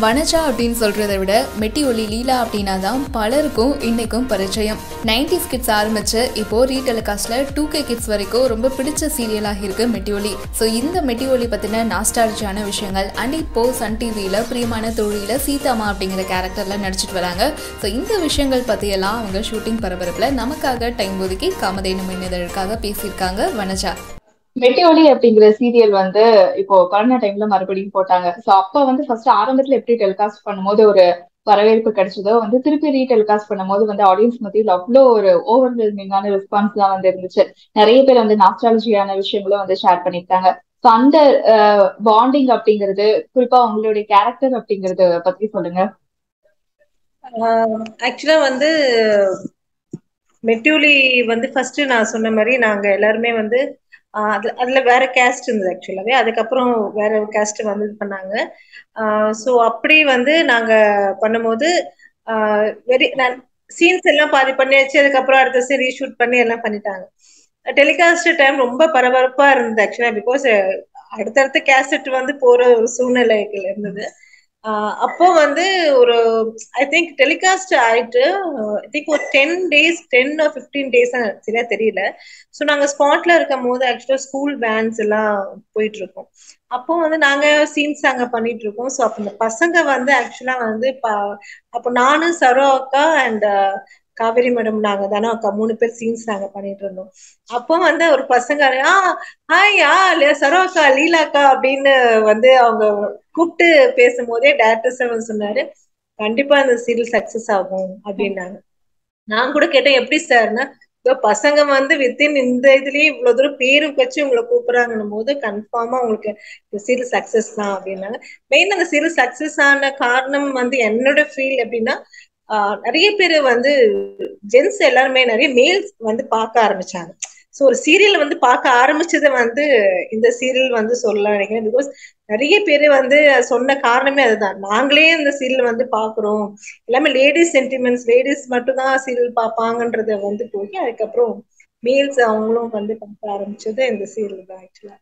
வனஜா அப்படின்னு சொல்றதை விட மெட்டி ஒலி லீலா அப்படின்னா தான் பலருக்கும் இன்னைக்கும் பரிச்சயம் நைன்டிஸ் கிட்ஸ் ஆரம்பிச்சு இப்போ ரீடெலிகாஸ்ட்ல டூ கே கிட்ஸ் வரைக்கும் ரொம்ப பிடிச்ச சீரியலாக இருக்கு மெட்டி ஒலி ஸோ இந்த மெட்டி ஒலி பத்தின நாஸ்டாலஜியான விஷயங்கள் அண்ட் இப்போ சன் டிவியில பிரியமான தொழில சீதாமா அப்படிங்கிற கேரக்டர்ல நடிச்சிட்டு வராங்க ஸோ இந்த விஷயங்கள் பத்தியெல்லாம் அவங்க ஷூட்டிங் பரபரப்புல நமக்காக டைம் ஒதுக்கி காமதேனு மின்னதழுக்காக பேசியிருக்காங்க வனஜா மெட்டிஒலி அப்படிங்கிற சீரியல் வந்து இப்போ கொரோனா டைம்ல மறுபடியும் போட்டாங்க சோ அப்ப வந்து ஃபர்ஸ்ட் ஆரம்பத்துல எப்படி டெலிகாஸ்ட் பண்ணும்போது ஒரு வரவேற்பு கிடைச்சதோ வந்து திருப்பி ரீடெலிகாஸ்ட் பண்ணும்போது வந்து ஆடியன்ஸ் மத்தியில் அவ்வளோ ஒரு ஓவர்வெல்மிங்கான ரெஸ்பான்ஸ் தான் வந்து இருந்துச்சு நிறைய பேர் வந்து நாஸ்டாலஜியான விஷயங்களும் வந்து ஷேர் பண்ணியிருக்காங்க ஸோ அந்த பாண்டிங் அப்படிங்கிறது குறிப்பா உங்களுடைய கேரக்டர் அப்படிங்கறத பத்தி சொல்லுங்க ஆக்சுவலா வந்து மெட்யூலி வந்து ஃபர்ஸ்ட் நான் சொன்ன மாதிரி நாங்க எல்லாருமே வந்து அதுல அதுல வேற கேஸ்ட் இருந்தது ஆக்சுவலாவே அதுக்கப்புறம் வேற கேஸ்ட் வந்து இது பண்ணாங்க ஸோ அப்படி வந்து நாங்க பண்ணும்போது வெரி சீன்ஸ் எல்லாம் பாதி பண்ணியாச்சு அதுக்கப்புறம் அடுத்த சீன் ரீஷூட் பண்ணி எல்லாம் பண்ணிட்டாங்க டெலிகாஸ்ட் டைம் ரொம்ப பரபரப்பா இருந்தது ஆக்சுவலா பிகாஸ் அடுத்தடுத்த கேசட் வந்து போற ஒரு சூழ்நிலைகள் இருந்தது அப்போ வந்து ஒரு ஐ திங்க் டெலிகாஸ்ட் ஆயிட்டு ஐ திங்க் ஒரு ten days ten fifteen days சரியா தெரியல ஸோ நாங்கள் ஸ்பாட்ல இருக்கும் போது ஆக்சுவலா ஸ்கூல் வேன்ஸ் எல்லாம் போயிட்டு இருக்கோம் அப்போ வந்து நாங்க சீன்ஸ் அங்க பண்ணிட்டு இருக்கோம் ஸோ அப்போ இந்த பசங்க வந்து ஆக்சுவலா வந்து அப்போ நானும் சரோ அக்கா அண்ட் காவேரி மேடம் நாங்க தானே அக்கா மூணு பேர் சீன்ஸ் நாங்க பண்ணிட்டு இருந்தோம் அப்போ வந்து ஒரு பசங்க ஆ ஹாய் ஆ சரோ அக்கா லீலா அக்கா அப்படின்னு வந்து அவங்க கூப்பிட்டு பேசும்போதே டேரக்டர் சார் சொன்னாரு கண்டிப்பா அந்த சீரியல் சக்சஸ் ஆகும் அப்படின்னாங்க நான் கூட கேட்டேன் எப்படி சார்னா பசங்க வந்து வித்தின் இந்த இதுலயே இவ்வளவு தூரம் பேரும் வச்சு உங்களை கூப்பிடுறாங்கன்னும் போது கன்ஃபார்மா உங்களுக்கு இந்த சீரியல் சக்சஸ் தான் அப்படின்னாங்க மெயின் அந்த சீரியல் சக்சஸ் ஆன காரணம் வந்து என்னோட ஃபீல் எப்படின்னா நிறைய பேர் வந்து ஜென்ஸ் எல்லாருமே நிறைய மேல்ஸ் வந்து பார்க்க ஆரம்பிச்சாங்க ஸோ ஒரு சீரியல் வந்து பார்க்க ஆரம்பிச்சதை வந்து இந்த சீரியல் வந்து சொல்ல நினைக்கிறேன் பிகாஸ் நிறைய பேர் வந்து சொன்ன காரணமே அதுதான் நாங்களே இந்த சீரியல் வந்து பாக்குறோம் எல்லாமே லேடிஸ் சென்டிமெண்ட்ஸ் லேடிஸ் மட்டும் தான் சீரியல் பார்ப்பாங்கன்றத வந்து போய் அதுக்கப்புறம் மேல்ஸ் அவங்களும் வந்து பார்க்க ஆரம்பிச்சது இந்த சீரியல் தான் ஆக்சுவலா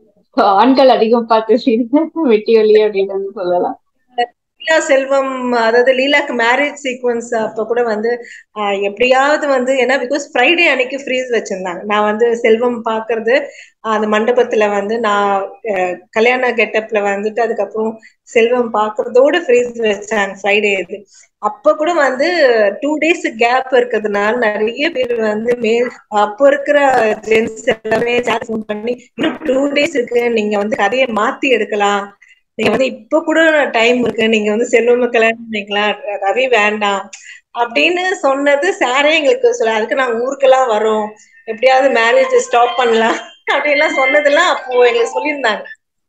ஆண்கள் அதிகம் பார்த்த சீரியல் வெட்டியொலி அப்படின்னு சொல்லலாம் லீலா செல்வம் அதாவது லீலாக்கு மேரேஜ் சீக்வன்ஸ் அப்ப கூட வந்து எப்படியாவது வந்து ஏன்னா பிகாஸ் ஃப்ரைடே அன்னைக்கு ஃப்ரீஸ் வச்சிருந்தாங்க நான் வந்து செல்வம் பாக்குறது அந்த மண்டபத்துல வந்து நான் கல்யாண கெட்டப்ல வந்துட்டு அதுக்கப்புறம் செல்வம் பாக்குறதோட ஃப்ரீஸ் வச்சாங்க ஃப்ரைடே இது அப்ப கூட வந்து டூ டேஸ் கேப் இருக்கிறதுனால நிறைய பேர் வந்து மேல் அப்போ இருக்கிற ஜென்ஸ் எல்லாமே ஃபோன் பண்ணி இன்னும் டூ டேஸ் இருக்கு நீங்க வந்து கதையை மாத்தி எடுக்கலாம் நீங்க வந்து இப்ப கூட டைம் இருக்கு நீங்க வந்து செல்வம கல்யாணம் பண்ணிக்கலாம் ரவி வேண்டாம் அப்படின்னு சொன்னது சாரே எங்களுக்கு சொல்ல அதுக்கு நாங்க ஊருக்கெல்லாம் வரோம் எப்படியாவது மேரேஜ் ஸ்டாப் பண்ணலாம் அப்படின்லாம் சொன்னதெல்லாம் அப்போ எங்களுக்கு சொல்லியிருந்தாங்க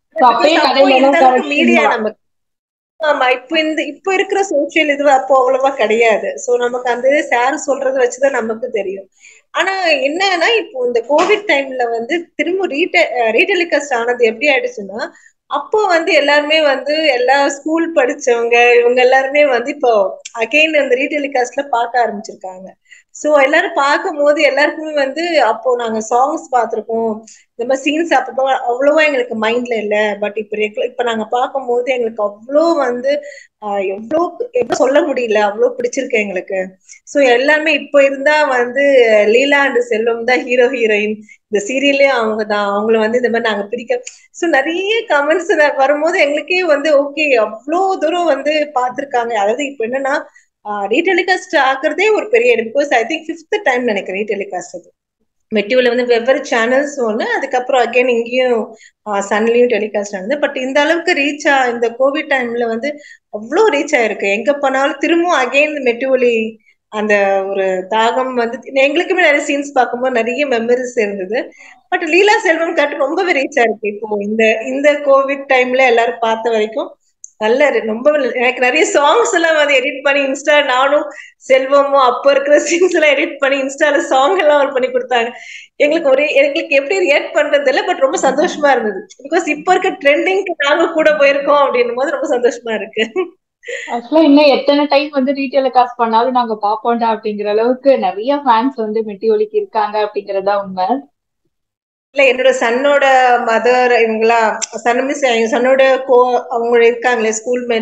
மீடியா நமக்கு ஆமா இப்ப இந்த இப்ப இருக்கிற சோசியல் இது அப்போ அவ்வளவா கிடையாது சோ நமக்கு அந்த சார் சொல்றத வச்சுதான் நமக்கு தெரியும் ஆனா என்னன்னா இப்போ இந்த கோவிட் டைம்ல வந்து திரும்ப ரீடெ ரீடெலிகாஸ்ட் ஆனது எப்படி ஆயிடுச்சுன்னா அப்போ வந்து எல்லாருமே வந்து எல்லா ஸ்கூல் படிச்சவங்க இவங்க எல்லாருமே வந்து இப்போ அகைன் அந்த ரீடெலிகாஸ்ட்ல பார்க்க ஆரம்பிச்சிருக்காங்க சோ எல்லாரும் பார்க்கும் போது எல்லாருக்குமே வந்து அப்போ நாங்க சாங்ஸ் பார்த்திருக்கோம் இந்த மாதிரி சீன்ஸ் அப்போ அவ்வளவா எங்களுக்கு மைண்ட்ல இல்ல பட் இப்ப இப்ப நாங்க பார்க்கும் போது எங்களுக்கு அவ்வளோ வந்து எவ்வளோ எப்படி சொல்ல முடியல அவ்வளோ பிடிச்சிருக்கு எங்களுக்கு சோ எல்லாருமே இப்போ இருந்தா வந்து லீலா அண்ட் செல்வம் தான் ஹீரோ ஹீரோயின் இந்த சீரியல்லே அவங்க தான் அவங்கள வந்து இந்த மாதிரி நாங்க பிரிக்க சோ நிறைய கமெண்ட்ஸ் வரும்போது எங்களுக்கே வந்து ஓகே அவ்வளோ தூரம் வந்து பார்த்திருக்காங்க அதாவது இப்ப என்னன்னா ரீடெலிகாஸ்ட் ஆக்குறதே ஒரு பெரிய because I think fifth time நினைக்கிறேன் ரீடெலிகாஸ்ட் அது மெட்டியூல வந்து வெவ்வேறு சேனல்ஸ் ஒன்று அதுக்கப்புறம் அகைன் இங்கேயும் சன்லையும் டெலிகாஸ்ட் ஆனது பட் இந்த அளவுக்கு ரீச் ஆ இந்த கோவிட் டைம்ல வந்து அவ்வளோ ரீச் ஆயிருக்கு எங்க போனாலும் திரும்பவும் அகைன் மெட்டியூலி அந்த ஒரு தாகம் வந்து எங்களுக்குமே நிறைய சீன்ஸ் பார்க்கும்போது நிறைய மெமரிஸ் இருந்தது பட் லீலா செல்வம் கட்டு ரொம்பவே ரீச் ஆயிருக்கு இப்போ இந்த இந்த கோவிட் டைம்ல எல்லாரும் பார்த்த வரைக்கும் நல்ல ரொம்ப எனக்கு நிறைய சாங்ஸ் எல்லாம் வந்து எடிட் பண்ணி இன்ஸ்டா நானும் செல்வமும் அப்ப இருக்கிற சீன்ஸ் எல்லாம் எடிட் பண்ணி இன்ஸ்டால சாங் எல்லாம் அவர் பண்ணி கொடுத்தாங்க எங்களுக்கு ஒரே எங்களுக்கு எப்படி ரியாக்ட் பண்றது இல்லை பட் ரொம்ப சந்தோஷமா இருந்தது பிகாஸ் இப்ப இருக்க ட்ரெண்டிங்க்கு நாங்க கூட போயிருக்கோம் அப்படின்னும் போது ரொம்ப சந்தோஷமா இருக்கு ஆக்சுவலா இன்னும் எத்தனை டைம் வந்து ரீட்டைல காசு பண்ணாலும் நாங்க பாப்போம்டா அப்படிங்கிற அளவுக்கு நிறைய ஃபேன்ஸ் வந்து மெட்டி ஒலிக்கு இருக்காங்க அப்படிங்கறதா உண்மை இல்ல என்னோட சன்னோட மதர் இவங்களா சன் மிஸ் சன்னோட கோ அவங்க இருக்காங்களே ஸ்கூல் மேட்ஸ்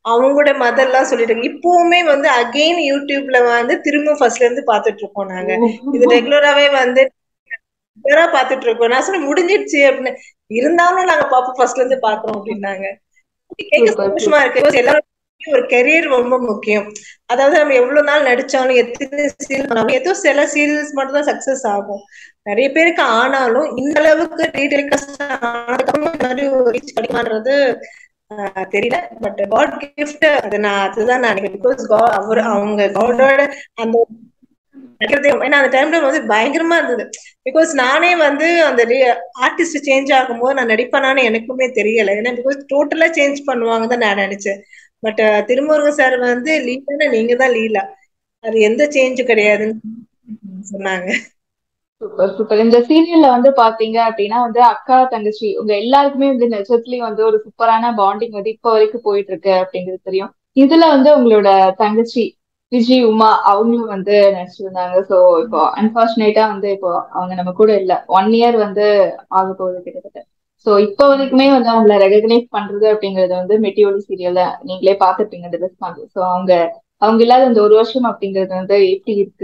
அவங்களோட மதர்லாம் சொல்லிட்டு இருக்கு. இப்பவுமே வந்து அகைன் யூடியூப்ல வந்து திரும்ப ஃபர்ஸ்ட்ல இருந்து பாத்துட்டு இருக்கோம் நாங்க இது ரெகுலராவே வந்து ரெகுலரா பாத்துட்டு இருக்கோம் நான் சொன்னேன் முடிஞ்சிடுச்சு அப்படின்னு இருந்தாலும் நாங்க பாப்போம் ஃபர்ஸ்ட்ல இருந்து பாக்குறோம் அப்படின்னாங்க கேட்க Super, சந்தோஷமா இருக்கு Because எல்லாரும் ஒரு கெரியர் ரொம்ப முக்கியம் அதாவது நம்ம எவ்வளவு நாள் நடிச்சாலும் எத்தனை சீரியல் பண்ணாலும் ஏதோ சில சீரியல்ஸ் மட்டும் தான் சக்சஸ் ஆகும் நிறைய பேருக்கு ஆனாலும் இந்த அளவுக்கு டீடைல்காஸ்ட் மாதிரி ரீச் கிடைக்குமான்றது ஆஹ் தெரியல பட் காட் கிஃப்ட் அது நான் அதுதான் நான் நினைக்கிறேன் பிகாஸ் அவர் அவங்க காடோட அந்த நினைக்கிறதே ஏன்னா அந்த டைம்ல வந்து பயங்கரமா இருந்தது பிகாஸ் நானே வந்து அந்த ஆர்டிஸ்ட் சேஞ்ச் ஆகும்போது நான் நடிப்பேனான்னு எனக்குமே தெரியல ஏன்னா பிகாஸ் டோட்டலா சேஞ்ச் பண்ணுவாங்க தான் நான் நினைச்சேன் பட் திருமுருகன் சார் வந்து லீலானா நீங்க தான் லீலா அது எந்த சேஞ்சும் கிடையாதுன்னு சொன்னாங்க சூப்பர் சூப்பர் இந்த சீரியல்ல வந்து பாத்தீங்க அப்படின்னா வந்து அக்கா தங்கச்சி உங்க எல்லாருக்குமே வந்து நிஜத்துலயும் வந்து ஒரு சூப்பரான பாண்டிங் வந்து இப்ப வரைக்கும் போயிட்டு இருக்கு அப்படிங்கிறது தெரியும் இதுல வந்து உங்களோட தங்கச்சி விஜய் உமா அவங்களும் வந்து நடிச்சிருந்தாங்க சோ இப்போ அன்பார்ச்சுனேட்டா வந்து இப்போ அவங்க நம்ம கூட இல்ல ஒன் இயர் வந்து ஆக போகுது கிட்டத்தட்ட சோ இப்போ வரைக்குமே வந்து அவங்கள ரெகக்னைஸ் பண்றது அப்படிங்கறது வந்து மெட்டியோலி சீரியல்ல நீங்களே பாத்துருப்பீங்க இந்த ரெஸ்பான்ஸ் சோ அவங்க அவங்க இல்லாத இந்த ஒரு வருஷம் அப்படிங்கிறது வந்து எப்படி இருக்கு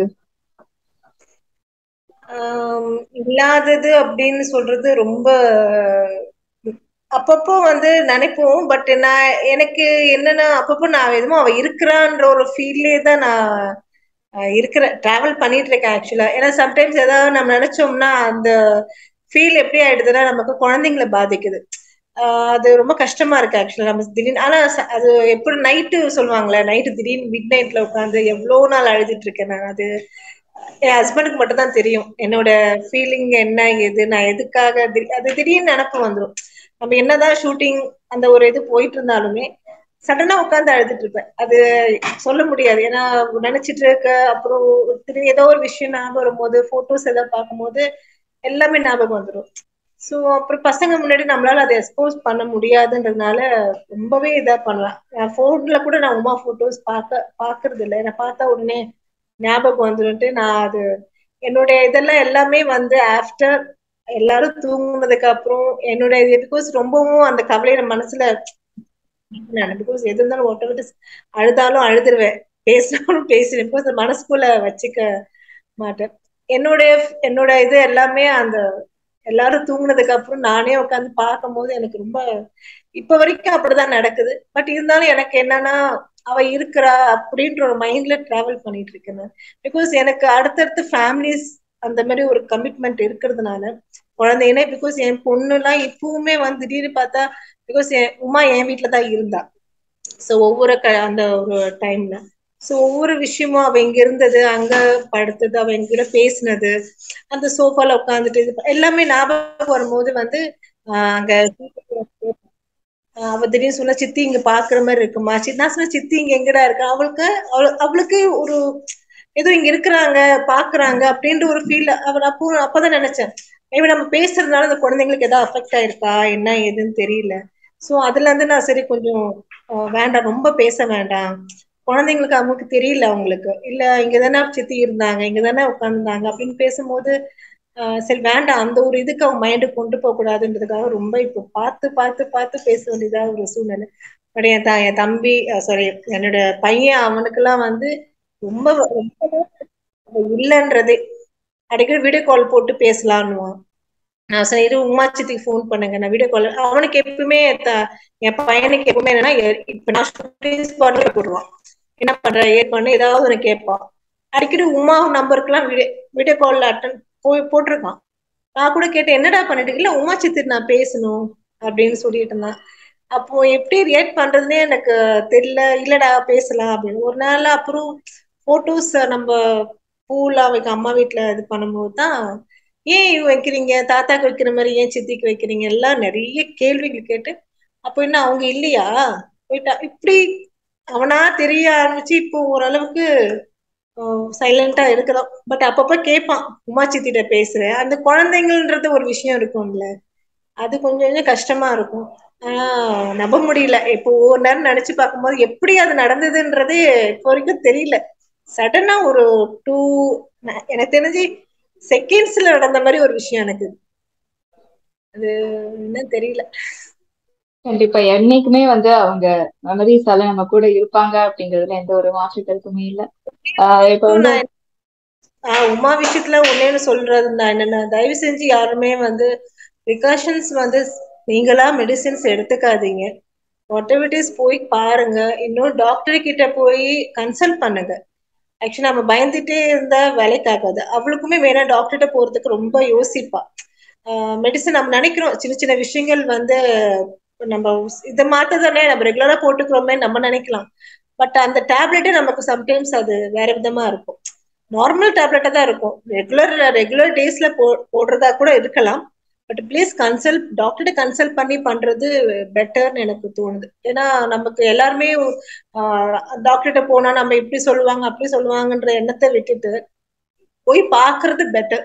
ஆம், இல்லாதது அப்படின்னு சொல்றது ரொம்ப அப்பப்போ வந்து நினைப்போம் பட் நான் எனக்கு என்னன்னா அப்பப்போ நான் எதுவும் அவ இருக்கிறான்ற ஒரு ஃபீல்லே தான் நான் அஹ், இருக்கிறேன் டிராவல் பண்ணிட்டு இருக்கேன் ஆக்சுவலா ஏன்னா சம்டைம்ஸ் ஏதாவது நம்ம நினைச்சோம்னா அந்த ஃபீல் எப்படி ஆயிடுதுன்னா நமக்கு குழந்தைங்களை பாதிக்குது ஆஹ் அது ரொம்ப கஷ்டமா இருக்கு ஆக்சுவலா நம்ம திடீர்னு ஆனா ச- அது எப்படி நைட்டு சொல்லுவாங்களே நைட்டு திடீர்னு மிட் நைட்ல உட்காந்து எவ்வளவு நாள் அழுதுட்டு இருக்கேன் நான் அது என் ஹஸ்பண்டுக்கு மட்டும் தான் தெரியும் என்னோட ஃபீலிங் என்ன ஏது நான் எதுக்காக திடீ- அது திடீர்னு நினப்பு வந்துடும் நம்ம என்னதான் ஷூட்டிங் அந்த ஒரு இது போயிட்டு இருந்தாலுமே சடனா உட்காந்து அழுதுட்டு இருப்பேன் அது சொல்ல முடியாது ஏன்னா நினைச்சிட்டு இருக்க அப்புறம் திடீர்னு ஏதோ ஒரு விஷயம் ஞாபகம் வரும்போது போட்டோஸ் ஏதாவது பார்க்கும்போது எல்லாமே ஞாபகம் வந்துடும் ஸோ அப்புறம் பசங்க முன்னாடி நம்மளால அதை எக்ஸ்போஸ் பண்ண முடியாதுன்றதுனால ரொம்பவே இதா பண்ணுவேன் ஃபோன்ல கூட நான் உமா போட்டோஸ் பார்க்க பார்க்கறது இல்லை நான் பார்த்தா உடனே ஞாபகம் வந்துருன்ட்டு நான் அது என்னுடைய இதெல்லாம் எல்லாமே வந்து ஆஃப்டர் எல்லாரும் தூங்குனதுக்கு அப்புறம் என்னுடைய பிகாஸ் ரொம்பவும் அந்த கவலையில மனசுல நான் பிகாஸ் எது இருந்தாலும் ஒட்ட விட்டு அழுதாலும் அழுதுருவேன் பேசினாலும் பேசுவேன் பிகாஸ் மனசுக்குள்ள வச்சுக்க மாட்டேன் என்னுடைய என்னோட இது எல்லாமே அந்த எல்லாரும் தூங்குனதுக்கு அப்புறம் நானே உட்காந்து பார்க்கும்போது எனக்கு ரொம்ப இப்ப வரைக்கும் அப்படிதான் நடக்குது பட் இருந்தாலும் எனக்கு என்னன்னா அவ இருக்கிறா அப்படின்ற ஒரு மைண்ட்ல டிராவல் பண்ணிட்டு இருக்கேன் பிகாஸ் எனக்கு அடுத்தடுத்து ஃபேமிலிஸ் அந்த மாதிரி ஒரு கமிட்மெண்ட் இருக்கிறதுனால குழந்தைனே பிகாஸ் என் பொண்ணுலாம் இப்பவுமே வந்து திடீர்னு பார்த்தா பிகாஸ் உமா என் வீட்டுல தான் இருந்தா ஸோ ஒவ்வொரு க அந்த ஒரு டைம்ல ஸோ ஒவ்வொரு விஷயமும் அவ இங்க இருந்தது அங்க படுத்தது அவ எங்கிட்ட பேசினது அந்த சோஃபால உட்காந்துட்டு இது ப- எல்லாமே ஞாபகம் வரும்போது வந்து ஆஹ் அங்க ஆஹ் அவ திடீர்னு சொன்னா சித்தி இங்க பாக்குற மாதிரி இருக்குமா சி நான் சொன்ன சித்தி இங்க எங்கடா இருக்கா அவளுக்கு அவளு- அவளுக்கு ஒரு ஏதோ இங்க இருக்கிறாங்க பாக்குறாங்க அப்படின்ற ஒரு ஃபீல் அவள் அப்போ அப்பதான் நினைச்சேன் மேபி நம்ம பேசுறதுனால அந்த குழந்தைங்களுக்கு ஏதாவது அஃபெக்ட் ஆயிருக்கா என்ன ஏதுன்னு தெரியல சோ அதுல இருந்து நான் சரி கொஞ்சம் ஆஹ் வேண்டாம் ரொம்ப பேச வேண்டாம் குழந்தைங்களுக்கு அவங்களுக்கு தெரியல அவங்களுக்கு இல்ல இங்க தானே சித்தி இருந்தாங்க இங்க தானே உட்காந்துருந்தாங்க அப்படின்னு பேசும்போது ஆஹ் சரி வேண்டாம் அந்த ஒரு இதுக்கு அவங்க மைண்டு கொண்டு போக கூடாதுன்றதுக்காக ரொம்ப இப்போ பார்த்து பார்த்து பார்த்து பேச வேண்டியதா ஒரு சூழ்நிலை பட் என் த- என் தம்பி சாரி என்னோட பையன் அவனுக்கெல்லாம் வந்து ரொம்ப ரொம்ப இல்லைன்றதே அடிக்கடி வீடியோ கால் போட்டு பேசலான்னுவான் நான் சரி இரு உமாச்சித்துக்கு ஃபோன் பண்ணுங்க நான் வீடியோ கால் அவனுக்கு எப்பவுமே த- என் பையனுக்கு எப்பவுமே என்னன்னா எ- இப்ப நான் ஷூட்டிங் ஸ்பாட்ல போடுவான் என்ன பண்ற ஏன் பண்ணு ஏதாவது ஒன்று கேட்பான் அடிக்கடி உமா நம்பருக்குலாம் வீடியோ வீடியோ கால்ல அட்டன் போய் போட்டிருக்கான் நான் கூட கேட்டேன் என்னடா பண்ணிட்டு இருக்க?" இல்ல உமா சித்திர நான் பேசணும் அப்படின்னு சொல்லிட்டு இருந்தான் அப்போ எப்படி ரியாக்ட் பண்றதுன்னே எனக்கு தெரியல இல்லடா பேசலாம் அப்படின்னு ஒரு நாள் அப்புறம் போட்டோஸ் நம்ம பூலாம் வைக்க அம்மா வீட்ல இது பண்ணும்போது தான் ஏன் இவ வைக்கிறீங்க தாத்தாக்கு வைக்கிற மாதிரி ஏன் சித்திக்கு வைக்கிறீங்க எல்லாம் நிறைய கேள்விகள் கேட்டு அப்போ என்ன அவங்க இல்லையா போயிட்டா இப்படி அவனா தெரிய ஆரம்பிச்சு இப்போ ஓரளவுக்கு சைலண்டா இருக்கிறான் பட் அப்பப்ப கேட்பான் உமா சித்திட்ட பேசுறேன் அந்த குழந்தைங்கன்றது ஒரு விஷயம் இருக்கும்ல அது கொஞ்சம் கொஞ்சம் கஷ்டமா இருக்கும் ஆனா நம்ப முடியல இப்போ ஒவ்வொரு நேரம் நினைச்சு பார்க்கும்போது எப்படி அது நடந்ததுன்றது இப்போ வரைக்கும் தெரியல சடனா ஒரு டூ எனக்கு தெரிஞ்சு செகண்ட்ஸ்ல நடந்த மாதிரி ஒரு விஷயம் எனக்கு அது என்னன்னு தெரியல கண்டிப்பா என்னைக்குமே வந்து அவங்க மெமரிஸால நம்ம கூட இருப்பாங்க அப்படிங்கிறதுல எந்த ஒரு மாற்று கருத்துமே இல்ல ஆஹ் இப்ப வந்து நான் ஆஹ் உமா விஷயத்துல ஒன்னேன்னு சொல்றது நான் என்னன்னா தயவு செஞ்சு யாருமே வந்து ப்ரிகாஷன்ஸ் வந்து நீங்களா மெடிசின்ஸ் எடுத்துக்காதீங்க வாட்டர் போய் பாருங்க இன்னும் டாக்டர் கிட்ட போய் கன்சல்ட் பண்ணுங்க ஆக்சுவலி நம்ம பயந்துட்டே இருந்தா வேலைக்கு ஆகாது அவளுக்குமே வேணா டாக்டர்கிட்ட போறதுக்கு ரொம்ப யோசிப்பா மெடிசன் நம்ம நினைக்கிறோம் சின்ன சின்ன விஷயங்கள் வந்து நம்ம இதை மாத்ததானே நம்ம ரெகுலரா போட்டுக்கிறோமே நம்ம நினைக்கலாம் பட் அந்த டேப்லெட்டே நமக்கு சம்டைம்ஸ் அது வேற விதமா இருக்கும் நார்மல் டேப்லெட்டா தான் இருக்கும் ரெகுலர் ரெகுலர் டேஸ்ல போ போடுறதா கூட இருக்கலாம் பட் ப்ளீஸ் கன்சல்ட் டாக்டர்கிட்ட கன்சல்ட் பண்ணி பண்றது பெட்டர்னு எனக்கு தோணுது ஏன்னா நமக்கு எல்லாருமே டாக்டர்கிட்ட போனா நம்ம இப்படி சொல்லுவாங்க அப்படி சொல்லுவாங்கன்ற எண்ணத்தை விட்டுட்டு போய் பாக்குறது பெட்டர்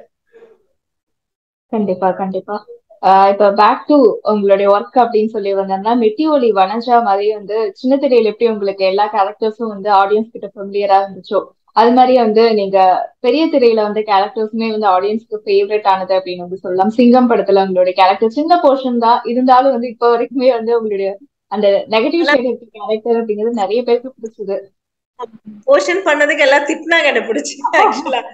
கண்டிப்பா கண்டிப்பா ஆஹ் இப்ப பேக் டு உங்களுடைய ஒர்க் அப்படின்னு சொல்லி வந்தோம்னா மெட்டி ஒலி வனஜா மாதிரி வந்து சின்ன திரையில எப்படி உங்களுக்கு எல்லா கேரக்டர்ஸும் வந்து ஆடியன்ஸ் கிட்ட ஃபெமிலியரா இருந்துச்சோ அது மாதிரி வந்து நீங்க பெரிய திரையில வந்து கேரக்டர்ஸுமே வந்து ஆடியன்ஸ்க்கு ஃபேவரட் ஆனது அப்படின்னு வந்து சொல்லலாம் சிங்கம் படத்துல உங்களுடைய கேரக்டர் சின்ன போர்ஷன் தான் இருந்தாலும் வந்து இப்ப வரைக்குமே வந்து உங்களுடைய அந்த நெகட்டிவ் ஷேட் இருக்க கேரக்டர் அப்படிங்கிறது நிறைய பேருக்கு பிடிச்சது போர்ஷன் பண்ணதுக்கு எல்லாம் திட்டினாங்க என்ன பிடிச்சி ஆக்சுவலா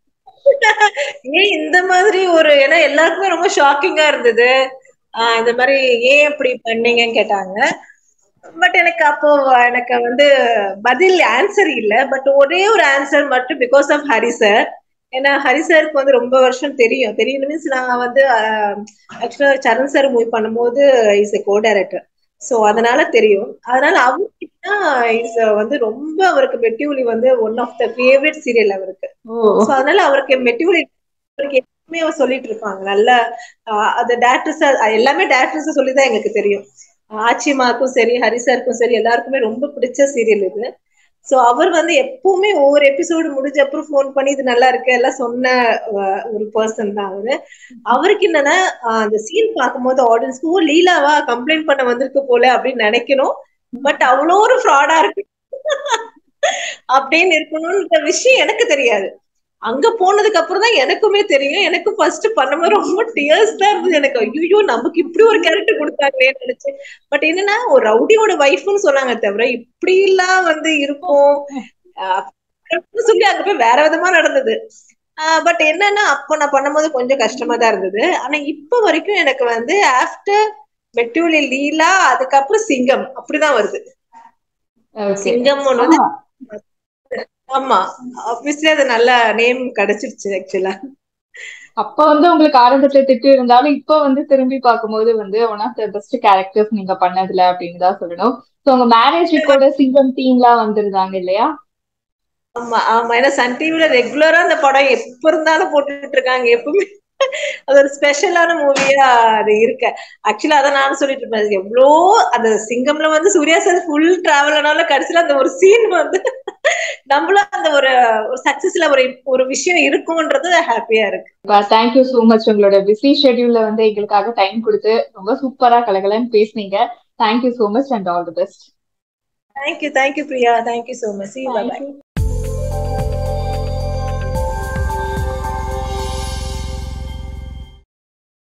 ஏன் இந்த மாதிரி ஒரு ஏன்னா எல்லாருக்குமே ரொம்ப ஷாக்கிங்கா இருந்தது ஆஹ் இந்த மாதிரி ஏன் இப்படி பண்ணீங்கன்னு கேட்டாங்க பட் எனக்கு அப்போ எனக்கு வந்து பதில் ஆன்சர் இல்ல பட் ஒரே ஒரு ஆன்சர் மட்டும் பிகாஸ் ஆஃப் ஹரி சார் ஏன்னா ஹரி சாருக்கு வந்து ரொம்ப வருஷம் தெரியும் தெரியும் மீன்ஸ் நான் வந்து ஆக்சுவலா சரண் சார் மூவி பண்ணும்போது is a co director so அதனால தெரியும் அதனால அவர்கிட்ட இஸ் வந்து ரொம்ப அவருக்கு மெட்டியூலி வந்து one of the favourite serial அவருக்கு சோ அதனால அவருக்கு மெட்டியூலி அவருக்கு எப்பவுமே அவர் சொல்லிட்டு இருப்பாங்க நல்ல அந்த டேரக்டர்ஸ் எல்லாமே டேரக்டர்ஸ் சொல்லிதான் எங்களுக்கு தெரியும் ஆச்சிமாக்கும் சரி ஹரிசாருக்கும் சரி எல்லாருக்குமே ரொம்ப பிடிச்ச சீரியல் இது சோ அவர் வந்து எப்பவுமே ஒவ்வொரு எபிசோடு முடிஞ்ச அப்புறம் போன் பண்ணி இது நல்லா இருக்கு எல்லாம் சொன்ன ஒரு பர்சன் தான் அவரு அவருக்கு என்னன்னா அந்த சீன் பார்க்கும்போது ஆடியன்ஸ்க்கு ஓ லீலாவா கம்ப்ளைண்ட் பண்ண வந்திருக்கு போல அப்படின்னு நினைக்கணும் பட் அவ்வளோ ஒரு ஃப்ராடா இருக்கு அப்படின்னு இருக்கணும்ன்ற விஷயம் எனக்கு தெரியாது அங்க போனதுக்கு அப்புறம் தான் எனக்குமே தெரியும் எனக்கு ஃபர்ஸ்ட் பண்ணும்போது ரொம்ப டியர்ஸ் தான் இருந்தது எனக்கு ஐயோ நமக்கு இப்படி ஒரு கேரக்டர் கொடுத்தாங்களேன்னு நினைச்சேன் பட் என்னன்னா ஒரு ரவுடியோட ஒய்ஃப்னு சொன்னாங்க தவிர இப்படி எல்லாம் வந்து இருக்கும் சொல்லி அங்க போய் வேற விதமா நடந்தது பட் என்னன்னா அப்போ நான் பண்ணும்போது கொஞ்சம் கஷ்டமா தான் இருந்தது ஆனா இப்ப வரைக்கும் எனக்கு வந்து ஆஃப்டர் மெட்டூலி லீலா அதுக்கப்புறம் சிங்கம் அப்படிதான் வருது சிங்கம் ஒண்ணு வந்து ஆமா ஆப்வியஸ்லி அது நல்ல நேம் கிடைச்சிருச்சு ஆக்சுவலா அப்ப வந்து உங்களுக்கு ஆரம்பத்துல திட்டு இருந்தாலும் இப்ப வந்து திரும்பி பார்க்கும்போது வந்து one of the best characters நீங்க பண்ணதுல அப்படின்னு தான் சொல்லணும் ஸோ உங்க மேரேஜ் கூட சிங்கம் டீம்லாம் வந்திருந்தாங்க இல்லையா ஆமா ஆமா ஏன்னா சன் டிவில ரெகுலரா அந்த படம் எப்ப இருந்தாலும் போட்டுட்டு இருக்காங்க எப்பவுமே அது ஒரு ஸ்பெஷலான மூவியா அது இருக்க ஆக்சுவலா அதான் நானும் சொல்லிட்டு இருப்பேன் எவ்வளோ அந்த சிங்கம்ல வந்து சூர்யா சார் ஃபுல் டிராவல்னால கடைசியில அந்த ஒரு சீன் வந்து நம்மளும் அந்த ஒரு ஒரு சக்சஸ்ல ஒரு ஒரு விஷயம் இருக்கும்ன்றது ஹாப்பியா இருக்கு தேங்க்யூ சோ மச் உங்களோட பிஸி ஷெட்யூல்ல வந்து எங்களுக்காக டைம் கொடுத்து ரொம்ப சூப்பரா கலகலன்னு பேசுனீங்க thank you so much and all the best thank you thank you Priya thank you so much by